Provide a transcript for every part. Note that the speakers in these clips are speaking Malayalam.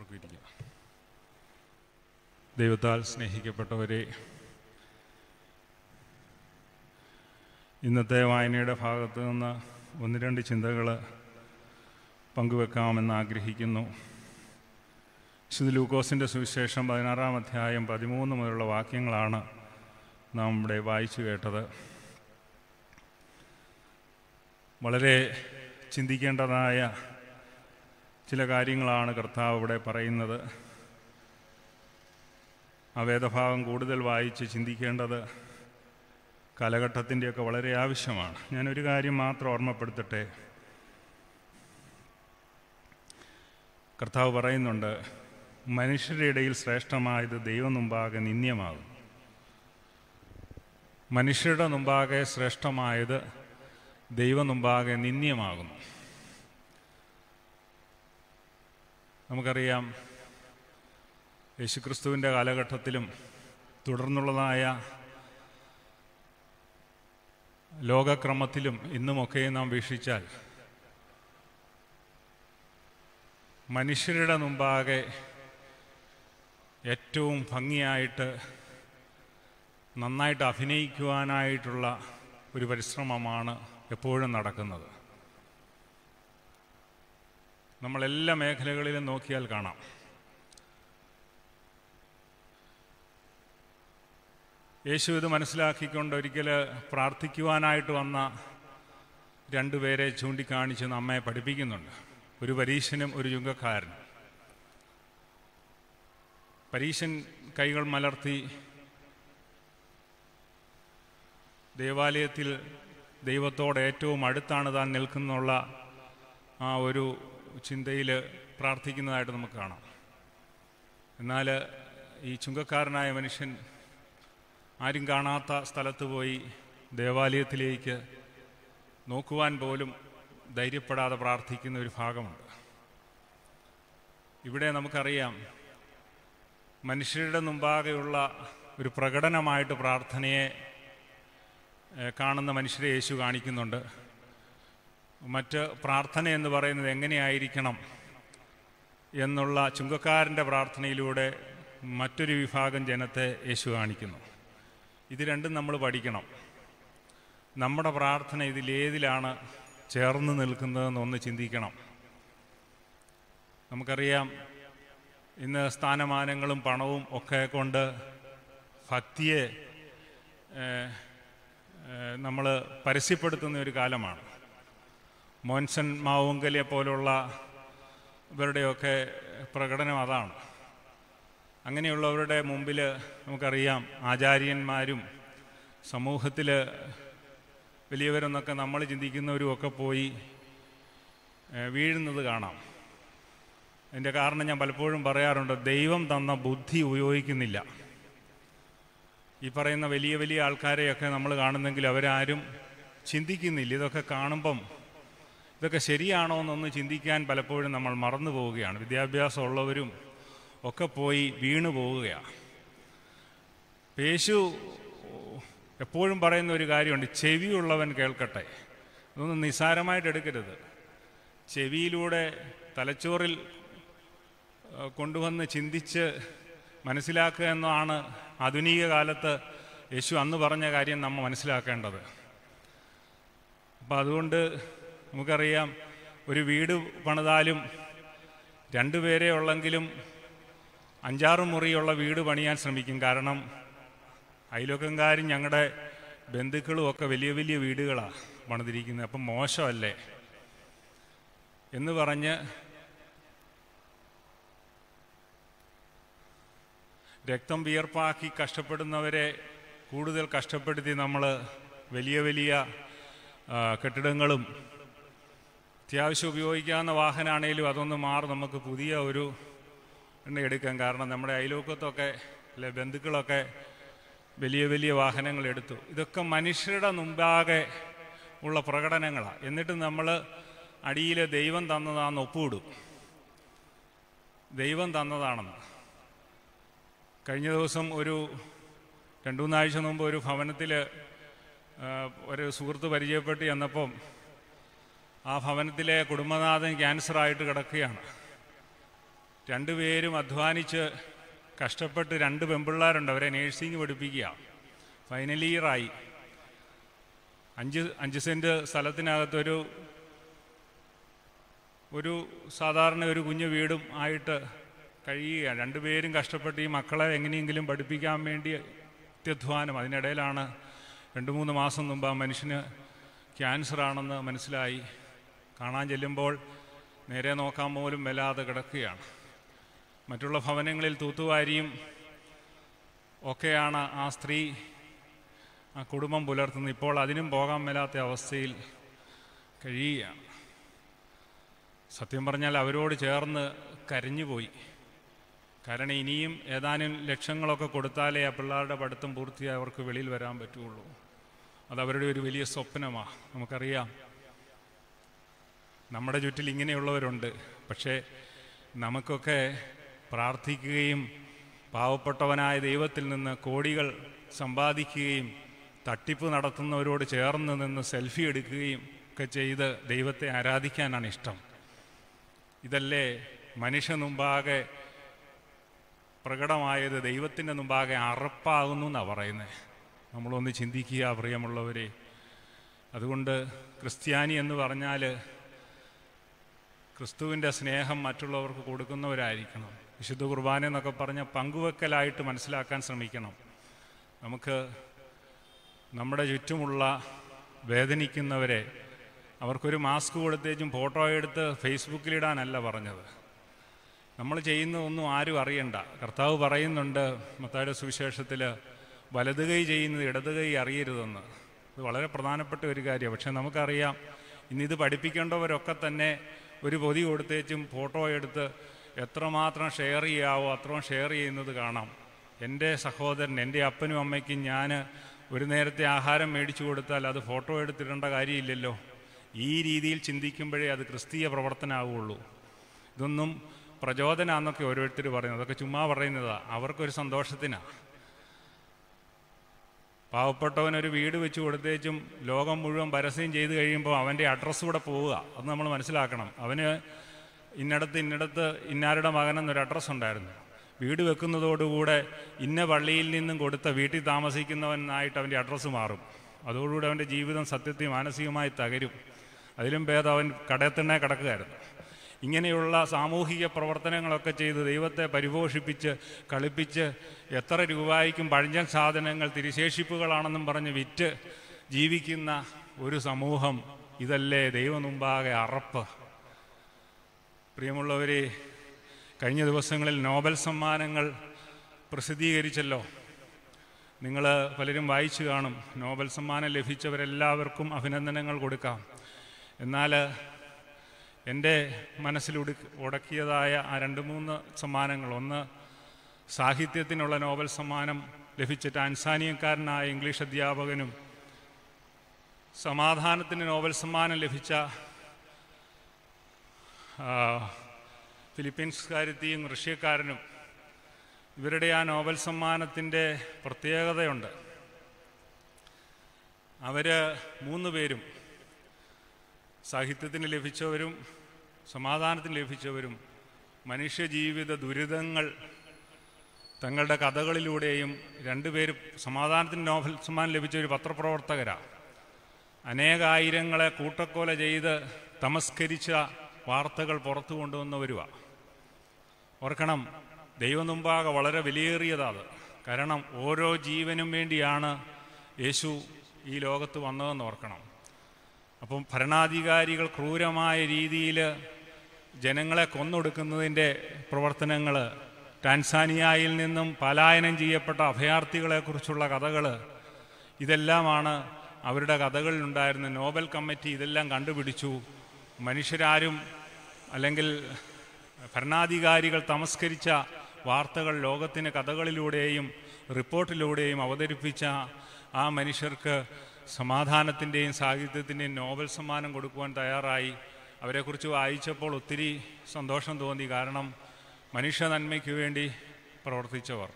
നമുക്ക് ഇരിക്കാം ദൈവത്താൽ സ്നേഹിക്കപ്പെട്ടവരെ ഇന്നത്തെ വായനയുടെ ഭാഗത്ത് നിന്ന് ഒന്ന് രണ്ട് ചിന്തകൾ പങ്കുവെക്കാമെന്ന് ആഗ്രഹിക്കുന്നു വിശുദ്ധ ലൂക്കോസിൻ്റെ സുവിശേഷം പതിനാറാം അധ്യായം പതിമൂന്ന് മുതലുള്ള വാക്യങ്ങളാണ് നാം ഇവിടെ വായിച്ചു കേട്ടത് വളരെ ചിന്തിക്കേണ്ടതായ ചില കാര്യങ്ങളാണ് കർത്താവ് ഇവിടെ പറയുന്നത് ആ വേദഭാഗം കൂടുതൽ വായിച്ച് ചിന്തിക്കേണ്ടത് കാലഘട്ടത്തിൻ്റെയൊക്കെ വളരെ ആവശ്യമാണ് ഞാനൊരു കാര്യം മാത്രം ഓർമ്മപ്പെടുത്തട്ടെ കർത്താവ് പറയുന്നുണ്ട് മനുഷ്യരുടെ ഇടയിൽ ശ്രേഷ്ഠമായത് ദൈവം മുമ്പാകെ നിന്ദ്യമാകും മനുഷ്യരുടെ മുമ്പാകെ ശ്രേഷ്ഠമായത് ദൈവം മുമ്പാകെ നിന്ദ്യമാകുന്നു നമുക്കറിയാം യേശുക്രിസ്തുവിൻ്റെ കാലഘട്ടത്തിലും തുടർന്നുള്ളതായ ലോകക്രമത്തിലും ഇന്നുമൊക്കെ നാം വീക്ഷിച്ചാൽ മനുഷ്യരുടെ മുമ്പാകെ ഏറ്റവും ഭംഗിയായിട്ട് നന്നായിട്ട് അഭിനയിക്കുവാനായിട്ടുള്ള ഒരു പരിശ്രമമാണ് എപ്പോഴും നടക്കുന്നത് നമ്മളെല്ലാ മേഖലകളിലും നോക്കിയാൽ കാണാം യേശു ഇത് മനസ്സിലാക്കിക്കൊണ്ട് ഒരിക്കൽ പ്രാർത്ഥിക്കുവാനായിട്ട് വന്ന രണ്ടുപേരെ ചൂണ്ടിക്കാണിച്ച് നമ്മെ പഠിപ്പിക്കുന്നുണ്ട് ഒരു പരീശനും ഒരു ചുങ്കക്കാരനും പരീശൻ കൈകൾ മലർത്തി ദേവാലയത്തിൽ ദൈവത്തോട് ഏറ്റവും അടുത്താണ് താൻ നിൽക്കുന്നുള്ള ആ ഒരു ചിന്തയിൽ പ്രാർത്ഥിക്കുന്നതായിട്ട് നമുക്ക് കാണാം എന്നാൽ ഈ ചുങ്കക്കാരനായ മനുഷ്യൻ ആരും കാണാത്ത സ്ഥലത്ത് പോയി ദേവാലയത്തിലേക്ക് നോക്കുവാൻ പോലും ധൈര്യപ്പെടാതെ പ്രാർത്ഥിക്കുന്ന ഒരു ഭാഗമുണ്ട് ഇവിടെ നമുക്കറിയാം മനുഷ്യരുടെ മുമ്പാകെയുള്ള ഒരു പ്രകടനമായിട്ട് പ്രാർത്ഥനയെ ഏഹ്, കാണുന്ന മനുഷ്യരെ യേശു കാണിക്കുന്നുണ്ട് മറ്റ് പ്രാർത്ഥന എന്ന് പറയുന്നത് എങ്ങനെയായിരിക്കണം എന്നുള്ള ചുങ്കക്കാരൻ്റെ പ്രാർത്ഥനയിലൂടെ മറ്റൊരു വിഭാഗം ജനത്തെ യേശു കാണിക്കുന്നു ഇത് രണ്ടും നമ്മൾ പഠിക്കണം നമ്മുടെ പ്രാർത്ഥന ഇതിലേതിലാണ് ചേർന്ന് നിൽക്കുന്നതെന്ന് ഒന്ന് ചിന്തിക്കണം നമുക്കറിയാം ഇന്ന് സ്ഥാനമാനങ്ങളും പണവും ഒക്കെ കൊണ്ട് ഭക്തിയെ നമ്മൾ പരസ്യപ്പെടുത്തുന്ന ഒരു കാലമാണ് മോൻസൺ മാവുങ്കലിയെ പോലുള്ള ഇവരുടെയൊക്കെ പ്രകടനം അതാണ് അങ്ങനെയുള്ളവരുടെ മുമ്പിൽ നമുക്കറിയാം ആചാര്യന്മാരും സമൂഹത്തിൽ വലിയവരെന്നൊക്കെ നമ്മൾ ചിന്തിക്കുന്നവരും ഒക്കെ പോയി ഏഹ്, വീഴുന്നത് കാണാം അതിൻ്റെ കാരണം ഞാൻ പലപ്പോഴും പറയാറുണ്ട് ദൈവം തന്ന ബുദ്ധി ഉപയോഗിക്കുന്നില്ല ഈ പറയുന്ന വലിയ വലിയ ആൾക്കാരെയൊക്കെ നമ്മൾ കാണുന്നെങ്കിൽ അവരാരും ചിന്തിക്കുന്നില്ല ഇതൊക്കെ കാണുമ്പം ഇതൊക്കെ ശരിയാണോ എന്നൊന്ന് ചിന്തിക്കാൻ പലപ്പോഴും നമ്മൾ മറന്നു പോവുകയാണ് വിദ്യാഭ്യാസം ഉള്ളവരും ഒക്കെ പോയി വീണു പോവുകയാണ് യേശു എപ്പോഴും പറയുന്ന ഒരു കാര്യമുണ്ട് ചെവിയുള്ളവൻ കേൾക്കട്ടെ അതൊന്നും നിസ്സാരമായിട്ട് എടുക്കരുത് ചെവിയിലൂടെ തലച്ചോറിൽ ആ, കൊണ്ടുവന്ന് ചിന്തിച്ച് മനസ്സിലാക്കുക എന്നതാണ് ആധുനിക കാലത്ത് യേശു അന്ന് പറഞ്ഞ കാര്യം നമ്മൾ മനസ്സിലാക്കേണ്ടത് അപ്പം അതുകൊണ്ട് നമുക്കറിയാം ഒരു വീട് പണിതാലും രണ്ടുപേരെ ഉള്ളെങ്കിലും അഞ്ചാറ് മുറിയുള്ള വീട് പണിയാൻ ശ്രമിക്കും കാരണം അയലോക്കംകാരും ഞങ്ങളുടെ ബന്ധുക്കളും ഒക്കെ വലിയ വലിയ വീടുകളാണ് പണിതിരിക്കുന്നത് അപ്പം മോശമല്ലേ എന്ന് പറഞ്ഞ് രക്തം വിയർപ്പാക്കി കഷ്ടപ്പെടുന്നവരെ കൂടുതൽ കഷ്ടപ്പെടുത്തി നമ്മൾ വലിയ വലിയ ആ, കെട്ടിടങ്ങളും അത്യാവശ്യം ഉപയോഗിക്കാവുന്ന വാഹനമാണേലും അതൊന്ന് മാറി നമുക്ക് പുതിയ ഒരു എണ്ണ എടുക്കാം കാരണം നമ്മുടെ അയൽവക്കത്തൊക്കെ അല്ലെ ബന്ധുക്കളൊക്കെ വലിയ വലിയ വാഹനങ്ങൾ എടുത്തു ഇതൊക്കെ മനുഷ്യരുടെ മുമ്പാകെ ഉള്ള പ്രകടനങ്ങളാണ് എന്നിട്ട് നമ്മൾ അടിയിൽ ദൈവം തന്നതാണെന്ന് ഒപ്പുവിടും ദൈവം തന്നതാണെന്ന് കഴിഞ്ഞ ദിവസം ഒരു രണ്ടു മൂന്നാഴ്ച മുമ്പ് ഒരു ഭവനത്തിൽ ഒരു സുഹൃത്ത് പരിചയപ്പെട്ട് ചെന്നപ്പം ആ ഭവനത്തിലെ കുടുംബനാഥൻ ക്യാൻസറായിട്ട് കിടക്കുകയാണ് രണ്ടുപേരും അധ്വാനിച്ച് കഷ്ടപ്പെട്ട് രണ്ട് പെൺപിള്ളേരുണ്ട് അവരെ നേഴ്സിംഗ് പഠിപ്പിക്കുക ഫൈനൽ ഇയറായി അഞ്ച് അഞ്ച് സെൻറ്റ് സ്ഥലത്തിനകത്തൊരു ഒരു സാധാരണ ഒരു കുഞ്ഞു വീടും ആയിട്ട് കഴിയുകയാണ് രണ്ടുപേരും കഷ്ടപ്പെട്ട് ഈ മക്കളെ എങ്ങനെയെങ്കിലും പഠിപ്പിക്കാൻ വേണ്ടി അത്യധ്വാനം അതിനിടയിലാണ് രണ്ട് മൂന്ന് മാസം മുമ്പ് ആ മനുഷ്യന് ക്യാൻസർ ആണെന്ന് മനസ്സിലായി കാണാൻ ചെല്ലുമ്പോൾ നേരെ നോക്കാൻ പോലും മേലാതെ കിടക്കുകയാണ് മറ്റുള്ള ഭവനങ്ങളിൽ തൂത്തുവാരിയും ഒക്കെയാണ് ആ സ്ത്രീ ആ കുടുംബം പുലർത്തുന്നത് ഇപ്പോൾ അതിനും പോകാൻ മേലാത്ത അവസ്ഥയിൽ കഴിയുകയാണ് സത്യം പറഞ്ഞാൽ അവരോട് ചേർന്ന് കരഞ്ഞുപോയി കാരണം ഇനിയും ഏതാനും ലക്ഷങ്ങളൊക്കെ കൊടുത്താലേ ആ പിള്ളേരുടെ പഠിത്തം പൂർത്തിയായി അവർക്ക് വെളിയിൽ വരാൻ പറ്റുള്ളൂ അത് അവരുടെ ഒരു വലിയ സ്വപ്നമാണ് നമുക്കറിയാം നമ്മുടെ ചുറ്റിൽ ഇങ്ങനെയുള്ളവരുണ്ട് പക്ഷേ നമുക്കൊക്കെ പ്രാർത്ഥിക്കുകയും പാവപ്പെട്ടവനായ ദൈവത്തിൽ നിന്ന് കോടികൾ സമ്പാദിക്കുകയും തട്ടിപ്പ് നടത്തുന്നവരോട് ചേർന്ന് നിന്ന് സെൽഫി എടുക്കുകയും ഒക്കെ ചെയ്ത് ദൈവത്തെ ആരാധിക്കാനാണ് ഇഷ്ടം ഇതല്ലേ മനുഷ്യ മുമ്പാകെ പ്രകടമായത് ദൈവത്തിൻ്റെ മുമ്പാകെ അറപ്പാകുന്നു എന്നാണ് പറയുന്നത് നമ്മളൊന്ന് ചിന്തിക്കുക പ്രിയമുള്ളവരെ അതുകൊണ്ട് ക്രിസ്ത്യാനി എന്ന് പറഞ്ഞാൽ ക്രിസ്തുവിൻ്റെ സ്നേഹം മറ്റുള്ളവർക്ക് കൊടുക്കുന്നവരായിരിക്കണം വിശുദ്ധ കുർബാന എന്നൊക്കെ പറഞ്ഞ പങ്കുവെക്കലായിട്ട് മനസ്സിലാക്കാൻ ശ്രമിക്കണം നമുക്ക് നമ്മുടെ ചുറ്റുമുള്ള വേദനിക്കുന്നവരെ അവർക്കൊരു മാസ്ക് കൊടുത്തേച്ചും ഫോട്ടോ എടുത്ത് ഫേസ്ബുക്കിലിടാനല്ല പറഞ്ഞത് നമ്മൾ ചെയ്യുന്നതൊന്നും ആരും അറിയണ്ട കർത്താവ് പറയുന്നുണ്ട് മത്തായുടെ സുവിശേഷത്തിൽ വലത് കൈ ചെയ്യുന്നത് ഇടത് കൈ അറിയരുതെന്ന് ഇത് വളരെ പ്രധാനപ്പെട്ട ഒരു കാര്യമാണ് പക്ഷെ നമുക്കറിയാം ഇന്നിത് പഠിപ്പിക്കേണ്ടവരൊക്കെ തന്നെ ഒരു പൊതി കൊടുത്തേച്ചും ഫോട്ടോ എടുത്ത് എത്രമാത്രം ഷെയർ ചെയ്യാവോ അത്രയും ഷെയർ ചെയ്യുന്നത് കാണാം എൻ്റെ സഹോദരൻ എൻ്റെ അപ്പനും അമ്മയ്ക്കും ഞാൻ ഒരു നേരത്തെ ആഹാരം മേടിച്ചു കൊടുത്താൽ അത് ഫോട്ടോ എടുത്തിടേണ്ട കാര്യമില്ലല്ലോ ഈ രീതിയിൽ ചിന്തിക്കുമ്പോഴേ അത് ക്രിസ്തീയ പ്രവർത്തനമാവുള്ളൂ ഇതൊന്നും പ്രചോദനാന്നൊക്കെ ഓരോരുത്തർ പറയുന്നത് അതൊക്കെ ചുമ്മാ പറയുന്നതാ അവർക്കൊരു സന്തോഷത്തിനാണ് പാവപ്പെട്ടവനൊരു വീട് വെച്ച് കൊടുത്തേച്ചും ലോകം മുഴുവൻ പരസ്യം ചെയ്ത് കഴിയുമ്പോൾ അവൻ്റെ അഡ്രസ്സ് കൂടെ പോവുക അത് നമ്മൾ മനസ്സിലാക്കണം അവന് ഇന്നടത്ത് ഇന്നടത്ത് ഇന്നാരുടെ മകനെന്നൊരു അഡ്രസ്സ് ഉണ്ടായിരുന്നു വീട് വെക്കുന്നതോടുകൂടെ ഇന്ന പള്ളിയിൽ നിന്നും കൊടുത്ത വീട്ടിൽ താമസിക്കുന്നവനായിട്ട് അവൻ്റെ അഡ്രസ്സ് മാറും അതോടുകൂടി അവൻ്റെ ജീവിതം സത്യത്തിൽ മാനസികമായി തകരും അതിലും ഭേദം അവൻ കടയത്തന്നെ കിടക്കുകയായിരുന്നു ഇങ്ങനെയുള്ള സാമൂഹിക പ്രവർത്തനങ്ങളൊക്കെ ചെയ്ത് ദൈവത്തെ പരിപോഷിപ്പിച്ച് കളിപ്പിച്ച് എത്ര രൂപയ്ക്കും പഴഞ്ചൻ സാധനങ്ങൾ തിരിശേഷിപ്പുകളാണെന്നും പറഞ്ഞ് വിറ്റ് ജീവിക്കുന്ന ഒരു സമൂഹം ഇതല്ലേ ദൈവം മുമ്പാകെ അറപ്പ് പ്രിയമുള്ളവരെ കഴിഞ്ഞ ദിവസങ്ങളിൽ നോബൽ സമ്മാനങ്ങൾ പ്രസിദ്ധീകരിച്ചല്ലോ നിങ്ങൾ പലരും വായിച്ചു കാണും നോബൽ സമ്മാനം ലഭിച്ചവരെല്ലാവർക്കും അഭിനന്ദനങ്ങൾ കൊടുക്കാം എന്നാൽ എൻ്റെ മനസ്സിൽ ഉടു ഉടക്കിയതായ ആ രണ്ട് മൂന്ന് സമ്മാനങ്ങൾ ഒന്ന് സാഹിത്യത്തിനുള്ള നോബൽ സമ്മാനം ലഭിച്ച ടാൻസാനിയക്കാരനായ ഇംഗ്ലീഷ് അധ്യാപകനും സമാധാനത്തിന് നോബൽ സമ്മാനം ലഭിച്ച ആ, ഫിലിപ്പീൻസുകാരത്തെയും റഷ്യക്കാരനും ഇവരുടെ ആ നോബൽ സമ്മാനത്തിൻ്റെ പ്രത്യേകതയുണ്ട് അവർ മൂന്ന് പേരും സാഹിത്യത്തിന് ലഭിച്ചവരും സമാധാനത്തിന് ലഭിച്ചവരും മനുഷ്യജീവിത ദുരിതങ്ങൾ തങ്ങളുടെ കഥകളിലൂടെയും രണ്ടുപേരും സമാധാനത്തിന് നോബൽ സമ്മാനം ലഭിച്ച ഒരു പത്രപ്രവർത്തകരാണ് അനേകായിരങ്ങളെ കൂട്ടക്കൊല ചെയ്ത് തമസ്കരിച്ച വാർത്തകൾ പുറത്തു കൊണ്ടുവന്നവരുമാണ് ഓർക്കണം ദൈവം മുമ്പാകെ വളരെ വിലയേറിയതാണ് കാരണം ഓരോ ജീവനും വേണ്ടിയാണ് യേശു ഈ ലോകത്ത് വന്നതെന്ന് ഓർക്കണം അപ്പം ഭരണാധികാരികൾ ക്രൂരമായ രീതിയിൽ ജനങ്ങളെ കൊന്നൊടുക്കുന്നതിൻ്റെ പ്രവർത്തനങ്ങൾ ടാൻസാനിയയിൽ നിന്നും പലായനം ചെയ്യപ്പെട്ട അഭയാർത്ഥികളെക്കുറിച്ചുള്ള കഥകൾ ഇതെല്ലാമാണ് അവരുടെ കഥകളിലുണ്ടായിരുന്ന നോബൽ കമ്മിറ്റി ഇതെല്ലാം കണ്ടുപിടിച്ചു മനുഷ്യരാരും അല്ലെങ്കിൽ ഭരണാധികാരികൾ തമസ്കരിച്ച വാർത്തകൾ ലോകത്തിന് കഥകളിലൂടെയും റിപ്പോർട്ടിലൂടെയും അവതരിപ്പിച്ച ആ മനുഷ്യർക്ക് സമാധാനത്തിൻ്റെയും സാഹിത്യത്തിൻ്റെയും നോബൽ സമ്മാനം കൊടുക്കുവാൻ തയ്യാറായി അവരെക്കുറിച്ച് വായിച്ചപ്പോൾ ഒത്തിരി സന്തോഷം തോന്നി കാരണം മനുഷ്യ നന്മയ്ക്ക് വേണ്ടി പ്രവർത്തിച്ചവർ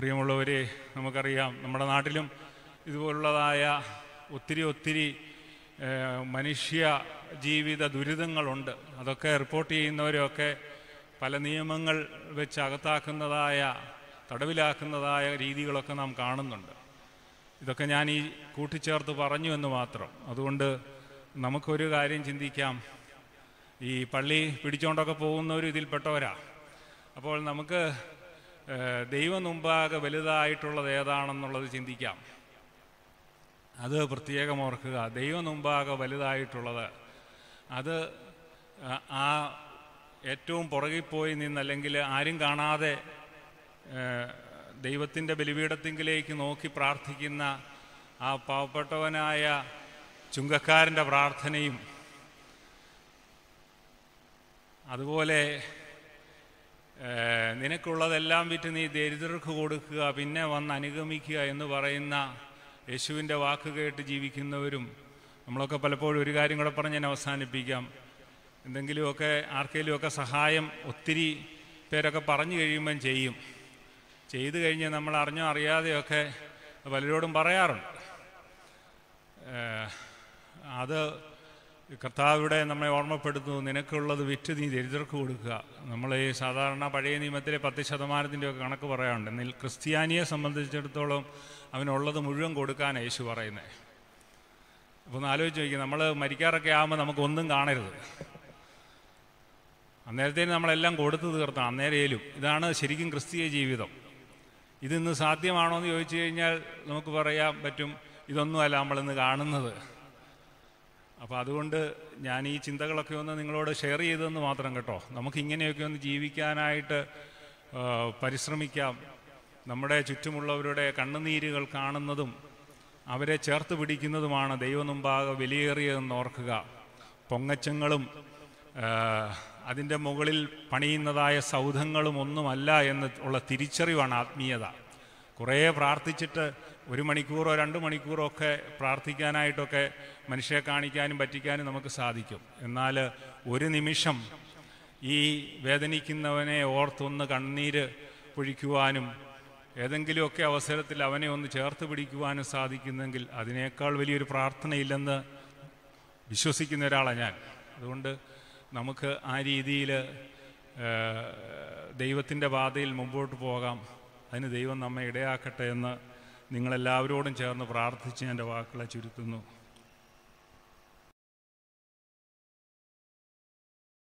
പ്രിയമുള്ളവരെ നമുക്കറിയാം നമ്മുടെ നാട്ടിലും ഇതുപോലുള്ളതായ ഒത്തിരി ഒത്തിരി ഏഹ്, മനുഷ്യ ജീവിത ദുരിതങ്ങളുണ്ട് അതൊക്കെ റിപ്പോർട്ട് ചെയ്യുന്നവരൊക്കെ പല നിയമങ്ങൾ വെച്ച് അകത്താക്കുന്നതായ തടവിലാക്കുന്നതായ രീതികളൊക്കെ നാം കാണുന്നുണ്ട് ഇതൊക്കെ ഞാൻ ഈ കൂട്ടിച്ചേർത്ത് പറഞ്ഞു എന്ന് മാത്രം അതുകൊണ്ട് നമുക്കൊരു കാര്യം ചിന്തിക്കാം ഈ പള്ളി പിടിച്ചുകൊണ്ടൊക്കെ പോകുന്നവരും ഇതിൽപ്പെട്ടവരാ അപ്പോൾ നമുക്ക് ഏഹ്, ദൈവം മുമ്പാകെ വലുതായിട്ടുള്ളത് ഏതാണെന്നുള്ളത് ചിന്തിക്കാം അത് പ്രത്യേകം ഓർക്കുക ദൈവം മുമ്പാകെ വലുതായിട്ടുള്ളത് അത് ആ- ആ ഏറ്റവും പുറകിൽ പോയി നിന്ന് അല്ലെങ്കിൽ ആരും കാണാതെ ദൈവത്തിൻ്റെ ബലിപീഠത്തിങ്കിലേക്ക് നോക്കി പ്രാർത്ഥിക്കുന്ന ആ പാവപ്പെട്ടവനായ ചുങ്കക്കാരൻ്റെ പ്രാർത്ഥനയും അതുപോലെ ഏഹ്, നിനക്കുള്ളതെല്ലാം വിറ്റ് നീ ദരിദ്രർക്ക് കൊടുക്കുക പിന്നെ വന്ന് അനുഗമിക്കുക എന്ന് പറയുന്ന യേശുവിൻ്റെ വാക്ക് കേട്ട് ജീവിക്കുന്നവരും നമ്മളൊക്കെ പലപ്പോഴും ഒരു കാര്യം കൂടെ പറഞ്ഞ് ഞാൻ അവസാനിപ്പിക്കാം എന്തെങ്കിലുമൊക്കെ ആർക്കെങ്കിലുമൊക്കെ സഹായം ഒത്തിരി പേരൊക്കെ പറഞ്ഞു കഴിയുമ്പം ചെയ്യും ചെയ്തു കഴിഞ്ഞ് നമ്മൾ അറിഞ്ഞോ അറിയാതെയൊക്കെ പലരോടും പറയാറുണ്ട് ഏഹ്, അത് കർത്താവിടെ നമ്മെ ഓർമ്മപ്പെടുത്തുന്നു നിനക്കുള്ളത് വിറ്റ് നീ ദരിദ്രർക്ക് കൊടുക്കുക നമ്മൾ ഈ സാധാരണ പഴയ നിയമത്തിലെ പത്ത് ശതമാനത്തിൻ്റെ ഒക്കെ കണക്ക് പറയാറുണ്ട് എന്നാൽ ക്രിസ്ത്യാനിയെ സംബന്ധിച്ചിടത്തോളം അവനുള്ളത് മുഴുവൻ കൊടുക്കാൻ യേശു പറയുന്നത് അപ്പോൾ ഒന്ന് ആലോചിച്ച് നോക്കി നമ്മൾ മരിക്കാറൊക്കെ ആകുമ്പോൾ നമുക്കൊന്നും കാണരുത് അന്നേരത്തേന് നമ്മളെല്ലാം കൊടുത്തു തീർത്തണം അന്നേരേലും ഇതാണ് ശരിക്കും ക്രിസ്തീയ ജീവിതം ഇതിന്ന് സാധ്യമാണോ എന്ന് ചോദിച്ചു കഴിഞ്ഞാൽ നമുക്ക് പറയാൻ പറ്റും ഇതൊന്നുമല്ല നമ്മളിന്ന് കാണുന്നത് അപ്പോൾ അതുകൊണ്ട് ഞാൻ ഈ ചിന്തകളൊക്കെ ഒന്ന് നിങ്ങളോട് ഷെയർ ചെയ്തതെന്ന് മാത്രം കേട്ടോ നമുക്ക് ഇങ്ങനെയൊക്കെ ഒന്ന് ജീവിക്കാനായിട്ട് ആ, പരിശ്രമിക്കാം നമ്മുടെ ചുറ്റുമുള്ളവരുടെ കണ്ണുനീരുകൾ കാണുന്നതും അവരെ ചേർത്ത് പിടിക്കുന്നതുമാണ് ദൈവം മുമ്പാകെ വിലയേറിയതെന്ന് ഓർക്കുക പൊങ്ങച്ചങ്ങളും ആ, അതിൻ്റെ മുകളിൽ പണിയുന്നതായ സൗധങ്ങളും ഒന്നുമല്ല എന്ന് ഉള്ള തിരിച്ചറിവാണ് ആത്മീയത കുറേ പ്രാർത്ഥിച്ചിട്ട് ഒരു മണിക്കൂറോ രണ്ട് മണിക്കൂറോ ഒക്കെ പ്രാർത്ഥിക്കാനായിട്ടൊക്കെ മനുഷ്യരെ കാണിക്കാനും പറ്റിക്കാനും നമുക്ക് സാധിക്കും എന്നാൽ ഒരു നിമിഷം ഈ വേദനിക്കുന്നവനെ ഓർത്തൊന്ന് കണ്ണീര് പൊഴിക്കുവാനും ഏതെങ്കിലുമൊക്കെ അവസരത്തിൽ അവനെ ഒന്ന് ചേർത്ത് പിടിക്കുവാനും സാധിക്കുന്നെങ്കിൽ അതിനേക്കാൾ വലിയൊരു പ്രാർത്ഥനയില്ലെന്ന് വിശ്വസിക്കുന്ന ഒരാളാണ് ഞാൻ അതുകൊണ്ട് നമുക്ക് ആ രീതിയിൽ ദൈവത്തിൻ്റെ പാതയിൽ മുമ്പോട്ട് പോകാം അതിന് ദൈവം നമ്മെ ഇടയാക്കട്ടെ എന്ന് നിങ്ങളെല്ലാവരോടും ചേർന്ന് പ്രാർത്ഥിച്ച് എൻ്റെ വാക്കുകളെ ചുരുക്കുന്നു